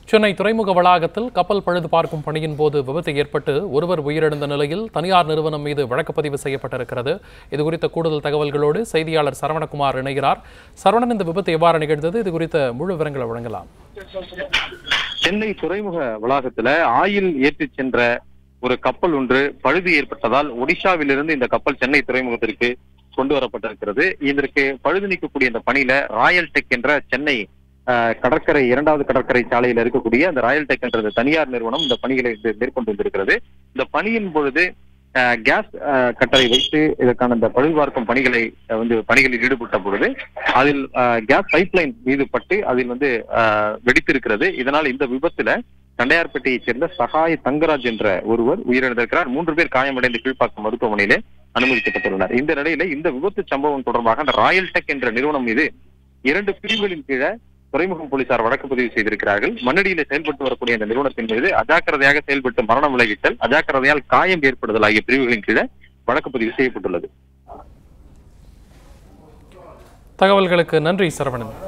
சென்னை துறைமுக வளாகத்தில் கப்பல் பழுது பார்க்கும் பணியின் போது விபத்து ஏற்பட்டு ஒருவர் உயிரிழந்த நிலையில் தனியார் நிறுவனம் மீது வழக்கு பதிவு செய்யப்பட்டிருக்கிறது இது குறித்த கூடுதல் தகவல்களோடு செய்தியாளர் சரவணகுமார் இணைகிறார் சரவணன் இந்த விபத்து எவ்வாறு நிகழ்ந்தது இது குறித்த முழு விவரங்களை வழங்கலாம் சென்னை துறைமுக வளாகத்துல ஆயில் ஏற்றிச் சென்ற ஒரு கப்பல் ஒன்று பழுது ஏற்பட்டதால் ஒடிஷாவிலிருந்து இந்த கப்பல் சென்னை துறைமுகத்திற்கு கொண்டு வரப்பட்டிருக்கிறது இதற்கு பழுது நீக்கக்கூடிய இந்த பணியில ராயல் டெக் என்ற சென்னை அஹ், கடற்கரை இரண்டாவது கடற்கரை சாலையில இருக்கக்கூடிய அந்த ராயல் டெக் என்ற இந்த தனியார் நிறுவனம் இந்த பணிகளை இது மேற்கொண்டு வந்திருக்கிறது இந்த பணியின் பொழுது அஹ், கேஸ் அஹ், கட்டரை வைத்து இதற்கான இந்த பழுது பார்க்கும் பணிகளை அஹ், வந்து பணிகளில் ஈடுபட்ட பொழுது அதில் அஹ், கேஸ் பைப்லைன் மீது பட்டு அதில் வந்து அஹ், வெடித்திருக்கிறது இதனால் இந்த விபத்துல தண்டையார்பேட்டையைச் சேர்ந்த சகாய் தங்கராஜ் என்ற ஒருவர் உயிரிழந்திருக்கிறார் மூன்று பேர் காயமடைந்து கீழ்ப்பாக்கம் மருத்துவமனையிலே அனுமதிக்கப்பட்டுள்ளனர் இந்த நிலையில இந்த விபத்து சம்பவம் தொடர்பாக அந்த ராயல் டெக் என்ற நிறுவனம் மீது இரண்டு பிரிவுகளின் கீழே துறைமுகம் போலீசார் வழக்கு பதிவு செய்திருக்கிறார்கள் மண்ணடியில செயல்பட்டு வரக்கூடிய அந்த நிறுவனத்தின் மீது அஜாக்கிரதையாக செயல்பட்டு மரணம் விளைவித்தல் அஜாக்கிரதையால் காயம் ஏற்படுதல் ஆகிய பிரிவுகளின் கீழே வழக்கு பதிவு செய்யப்பட்டுள்ளது தகவல்களுக்கு நன்றி சரவணன்